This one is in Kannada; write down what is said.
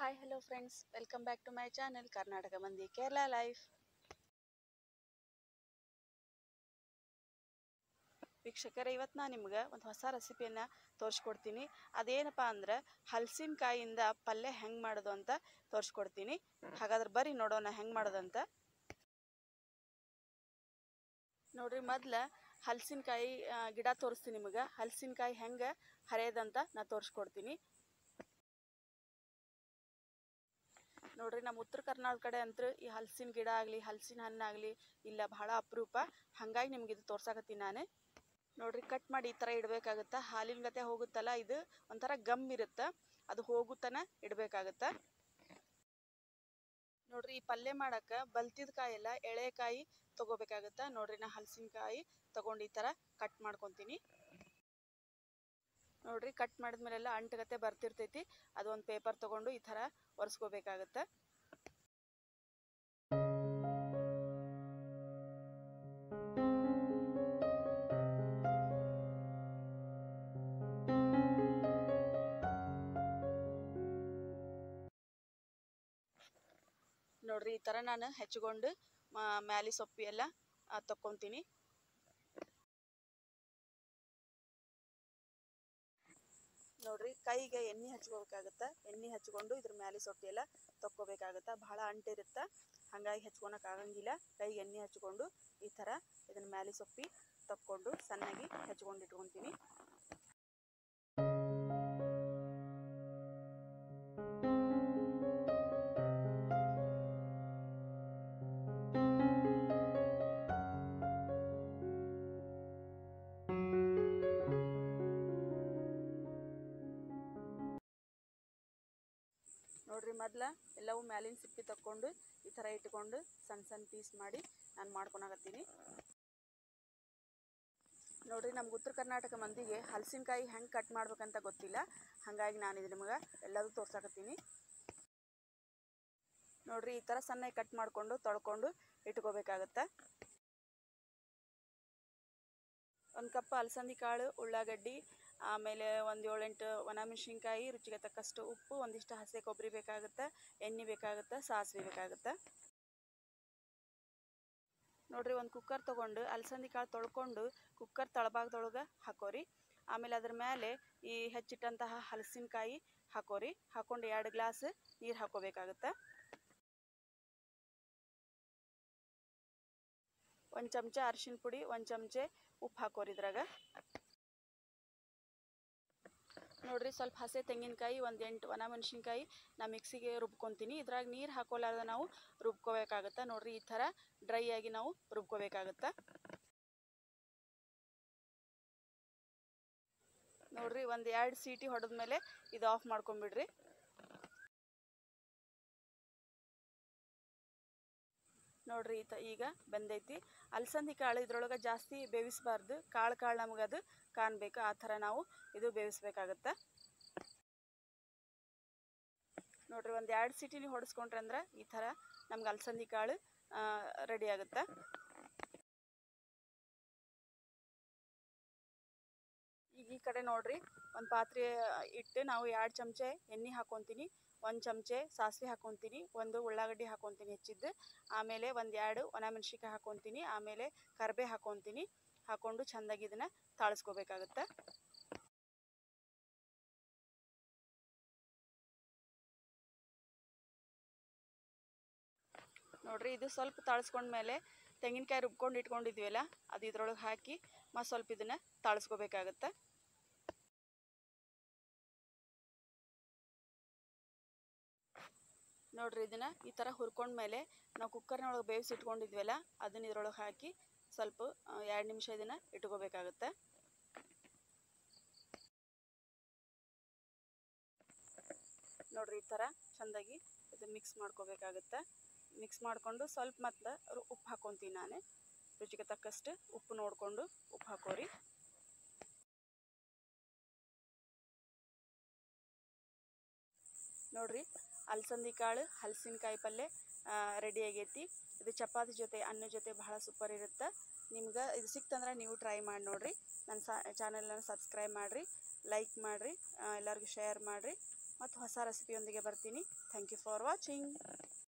hi hello friends welcome back to my channel Karnataka ಮಂದಿ ಕೇರಳ ಲೈಫ್ ವೀಕ್ಷಕರೇ ಇವತ್ತು ನಾನು ನಿಮ್ಗೆ ಒಂದು ಹೊಸ ರೆಸಿಪಿಯನ್ನು ತೋರಿಸ್ಕೊಡ್ತೀನಿ ಅದೇನಪ್ಪ ಅಂದ್ರೆ ಹಲಸಿನಕಾಯಿಂದ ಪಲ್ಯ ಹೆಂಗೆ ಮಾಡೋದು ಅಂತ ತೋರಿಸ್ಕೊಡ್ತೀನಿ ಹಾಗಾದ್ರೆ ಬರ್ರಿ ನೋಡೋಣ ಹೆಂಗೆ ಮಾಡೋದಂತ ನೋಡ್ರಿ ಮೊದ್ಲು ಹಲಸಿನಕಾಯಿ ಗಿಡ ತೋರಿಸ್ತೀನಿ ನಿಮಗೆ ಹಲಸಿನಕಾಯಿ ಹೆಂಗೆ ಹರಿಯೋದಂತ ನಾ ತೋರಿಸ್ಕೊಡ್ತೀನಿ ನೋಡ್ರಿ ನಮ್ಮ ಉತ್ತರ ಕರ್ನಾಟಕ ಕಡೆ ಅಂತೂ ಈ ಹಲಸಿನ ಗಿಡ ಆಗಲಿ ಹಲಸಿನ ಹಣ್ಣಾಗಲಿ ಇಲ್ಲ ಬಹಳ ಅಪರೂಪ ಹಾಗಾಗಿ ನಿಮ್ಗೆ ಇದು ತೋರ್ಸಾಕತ್ತೀನಿ ನಾನು ನೋಡ್ರಿ ಕಟ್ ಮಾಡಿ ಈ ಥರ ಇಡಬೇಕಾಗತ್ತೆ ಹಾಲಿನ ಗತೆ ಹೋಗುತ್ತಲ್ಲ ಇದು ಒಂಥರ ಗಮ್ ಇರುತ್ತೆ ಅದು ಹೋಗುತ್ತಾನ ಇಡಬೇಕಾಗತ್ತೆ ನೋಡ್ರಿ ಈ ಪಲ್ಯ ಮಾಡಕ್ಕೆ ಬಲ್ತಿದ ಕಾಯೆಲ್ಲ ಎಳೆಕಾಯಿ ತಗೋಬೇಕಾಗತ್ತೆ ನೋಡ್ರಿ ನಾ ಹಲಸಿನಕಾಯಿ ತಗೊಂಡು ಈ ಥರ ಕಟ್ ಮಾಡ್ಕೊತೀನಿ ನೋಡ್ರಿ ಕಟ್ ಮಾಡಿದ್ಮೇಲೆಲ್ಲ ಅಂಟಗತ್ತೆ ಬರ್ತಿರ್ತೈತಿ ಅದು ಒಂದು ಪೇಪರ್ ತಗೊಂಡು ಈ ಥರ ಒರೆಸ್ಕೋಬೇಕಾಗತ್ತೆ ನೋಡ್ರಿ ಈ ಥರ ನಾನು ಹೆಚ್ಚಿಕೊಂಡು ಮ್ಯಾಲಿ ಸೊಪ್ಪು ಎಲ್ಲ ತಕ್ಕೊತೀನಿ ನೋಡ್ರಿ ಕೈಗೆ ಎಣ್ಣೆ ಹಚ್ಕೋಬೇಕಾಗತ್ತೆ ಎಣ್ಣೆ ಹಚ್ಕೊಂಡು ಇದ್ರ ಮ್ಯಾಲೆ ಸೊಪ್ಪು ಎಲ್ಲ ತಕ್ಕೋಬೇಕಾಗತ್ತೆ ಭಾಳ ಅಂಟಿರುತ್ತೆ ಹಾಗಾಗಿ ಹೆಚ್ಕೊಳಕ್ ಆಗಂಗಿಲ್ಲ ಕೈಗೆ ಎಣ್ಣೆ ಹಚ್ಕೊಂಡು ಈ ಥರ ಇದನ್ನ ಮ್ಯಾಲೆ ಸೊಪ್ಪಿ ತಕ್ಕೊಂಡು ಸಣ್ಣಗೆ ಹೆಚ್ಕೊಂಡು ಇಟ್ಕೊತೀನಿ ನೋಡ್ರಿ ಮೊದ್ಲ ಎಲ್ಲವೂ ಮ್ಯಾಲಿನ ಸಿಪ್ಪಿ ತಕ್ಕೊಂಡು ಈ ಥರ ಇಟ್ಕೊಂಡು ಸಣ್ಣ ಸಣ್ಣ ಪೀಸ್ ಮಾಡಿ ನಾನು ಮಾಡ್ಕೊಳಕತ್ತೀನಿ ನೋಡ್ರಿ ನಮ್ಗೆ ಉತ್ತರ ಕರ್ನಾಟಕ ಮಂದಿಗೆ ಹಲಸಿನಕಾಯಿ ಹೆಂಗೆ ಕಟ್ ಮಾಡ್ಬೇಕಂತ ಗೊತ್ತಿಲ್ಲ ಹಾಗಾಗಿ ನಾನು ಇದು ನಿಮಗೆ ಎಲ್ಲದೂ ತೋರ್ಸಾಕತ್ತೀನಿ ನೋಡ್ರಿ ಈ ಥರ ಸಣ್ಣ ಕಟ್ ಮಾಡಿಕೊಂಡು ತೊಳ್ಕೊಂಡು ಇಟ್ಕೋಬೇಕಾಗತ್ತೆ ಒಂದು ಕಪ್ ಅಲಸಂದಿ ಕಾಳು ಉಳ್ಳಾಗಡ್ಡಿ ಆಮೇಲೆ ಒಂದು ಏಳೆಂಟು ಒಣಮೆಣ್ಸಿನ್ಕಾಯಿ ರುಚಿಗೆ ತಕ್ಕಷ್ಟು ಉಪ್ಪು ಒಂದಿಷ್ಟು ಹಸಿ ಕೊಬ್ಬರಿ ಬೇಕಾಗುತ್ತೆ ಎಣ್ಣೆ ಬೇಕಾಗುತ್ತೆ ಸಾಸಿವೆ ಬೇಕಾಗುತ್ತೆ ನೋಡ್ರಿ ಒಂದು ಕುಕ್ಕರ್ ತೊಗೊಂಡು ಅಲಸಂದಿ ಕಾಳು ತೊಳ್ಕೊಂಡು ಕುಕ್ಕರ್ ತಳಭಾಗದೊಳಗೆ ಹಾಕೋರಿ ಆಮೇಲೆ ಅದ್ರ ಮೇಲೆ ಈ ಹೆಚ್ಚಿಟ್ಟಂತಹ ಹಲಸಿನಕಾಯಿ ಹಾಕೋರಿ ಹಾಕೊಂಡು ಎರಡು ಗ್ಲಾಸ್ ನೀರು ಹಾಕೋಬೇಕಾಗುತ್ತೆ ಒಂದು ಚಮಚ ಅರಿಶಿನ ಪುಡಿ ಒಂದು ಚಮಚೆ ಉಪ್ಪು ಹಾಕೋರಿ ಇದ್ರಾಗ ನೋಡ್ರಿ ಸ್ವಲ್ಪ ಹಸೆ ತೆಂಗಿನಕಾಯಿ ಒಂದು ಎಂಟು ಒಣ ಮೆಣಸಿನ್ಕಾಯಿ ನಾ ಮಿಕ್ಸಿಗೆ ರುಬ್ಕೊತೀನಿ ಇದ್ರಾಗ ನೀರು ಹಾಕೋಲಾರ್ದ ನಾವು ರುಬ್ಕೋಬೇಕಾಗತ್ತೆ ನೋಡ್ರಿ ಈ ಥರ ಡ್ರೈ ಆಗಿ ನಾವು ರುಬ್ಕೋಬೇಕಾಗತ್ತೆ ನೋಡ್ರಿ ಒಂದು ಎರಡು ಸೀಟಿ ಹೊಡೆದ್ಮೇಲೆ ಇದು ಆಫ್ ಮಾಡ್ಕೊಂಬಿಡ್ರಿ ನೋಡ್ರಿ ಈತ ಈಗ ಬಂದೈತಿ ಅಲಸಂದಿ ಕಾಳು ಇದ್ರೊಳಗೆ ಜಾಸ್ತಿ ಬೇವಿಸಬಾರ್ದು ಕಾಳು ಕಾಳು ನಮಗೆ ಅದು ಕಾಣಬೇಕು ಆ ಥರ ನಾವು ಇದು ಬೇವಿಸ್ಬೇಕಾಗತ್ತೆ ನೋಡ್ರಿ ಒಂದು ಎರಡು ಸಿಟಿ ನೀವು ಹೊಡೆಸ್ಕೊಂಡ್ರೆ ಅಂದ್ರೆ ಈ ಥರ ನಮ್ಗೆ ಅಲಸಂದಿ ಕಾಳು ರೆಡಿ ಆಗುತ್ತೆ ಈಗ ಈ ಕಡೆ ನೋಡ್ರಿ ಒಂದು ಪಾತ್ರೆ ಇಟ್ಟು ನಾವು ಎರಡು ಚಮಚೆ ಎಣ್ಣೆ ಹಾಕೊತೀನಿ ಒಂದು ಚಮಚೆ ಸಾಸಿವೆ ಹಾಕೊತೀನಿ ಒಂದು ಉಳ್ಳಾಗಡ್ಡಿ ಹಾಕೊತೀನಿ ಹೆಚ್ಚಿದ್ದು ಆಮೇಲೆ ಒಂದು ಎರಡು ಒಣಮೆಣ್ಸಿನ್ಕಾಯಿ ಹಾಕೊತೀನಿ ಆಮೇಲೆ ಕರಿಬೇ ಹಾಕೊತೀನಿ ಹಾಕೊಂಡು ಚೆಂದಾಗಿ ಇದನ್ನು ತಾಳಿಸ್ಕೋಬೇಕಾಗತ್ತೆ ನೋಡ್ರಿ ಇದು ಸ್ವಲ್ಪ ತಾಳಿಸ್ಕೊಂಡ್ಮೇಲೆ ತೆಂಗಿನಕಾಯಿ ರುಬ್ಕೊಂಡು ಇಟ್ಕೊಂಡಿದ್ವಲ್ಲ ಅದು ಇದ್ರೊಳಗೆ ಹಾಕಿ ಮತ್ತು ಸ್ವಲ್ಪ ಇದನ್ನು ತಾಳಿಸ್ಕೋಬೇಕಾಗತ್ತೆ ನೋಡ್ರಿ ಇದನ್ನು ಈ ಥರ ಹುರ್ಕೊಂಡ್ಮೇಲೆ ನಾವು ಕುಕ್ಕರ್ನೊಳಗೆ ಬೇಯಿಸಿ ಇಟ್ಕೊಂಡಿದ್ವಲ್ಲ ಅದನ್ನ ಇದ್ರೊಳಗೆ ಹಾಕಿ ಸ್ವಲ್ಪ ಎರಡು ನಿಮಿಷ ಇದನ್ನು ಇಟ್ಕೋಬೇಕಾಗತ್ತೆ ನೋಡ್ರಿ ಈ ಥರ ಚೆಂದಾಗಿ ಇದು ಮಿಕ್ಸ್ ಮಾಡ್ಕೋಬೇಕಾಗತ್ತೆ ಮಿಕ್ಸ್ ಮಾಡಿಕೊಂಡು ಸ್ವಲ್ಪ ಮತ್ತು ಉಪ್ಪು ಹಾಕೊತೀನಿ ನಾನು ರುಚಿಗೆ ತಕ್ಕಷ್ಟು ಉಪ್ಪು ನೋಡಿಕೊಂಡು ಉಪ್ಪು ಹಾಕೋರಿ ನೋಡ್ರಿ ಅಲಸಂದಿ ಕಾಳು ಹಲಸಿನಕಾಯಿ ಪಲ್ಯ ರೆಡಿ ಆಗೈತಿ ಇದು ಚಪಾತಿ ಜೊತೆ ಅನ್ನ ಜೊತೆ ಬಹಳ ಸೂಪರ್ ಇರುತ್ತೆ ನಿಮ್ಗೆ ಇದು ಸಿಕ್ತಂದ್ರೆ ನೀವು ಟ್ರೈ ಮಾಡಿ ನೋಡಿರಿ ನನ್ನ ಚಾನಲನ್ನು ಸಬ್ಸ್ಕ್ರೈಬ್ ಮಾಡಿರಿ ಲೈಕ್ ಮಾಡಿರಿ ಎಲ್ಲರಿಗೂ ಶೇರ್ ಮಾಡಿರಿ ಮತ್ತು ಹೊಸ ರೆಸಿಪಿಯೊಂದಿಗೆ ಬರ್ತೀನಿ ಥ್ಯಾಂಕ್ ಯು ಫಾರ್ ವಾಚಿಂಗ್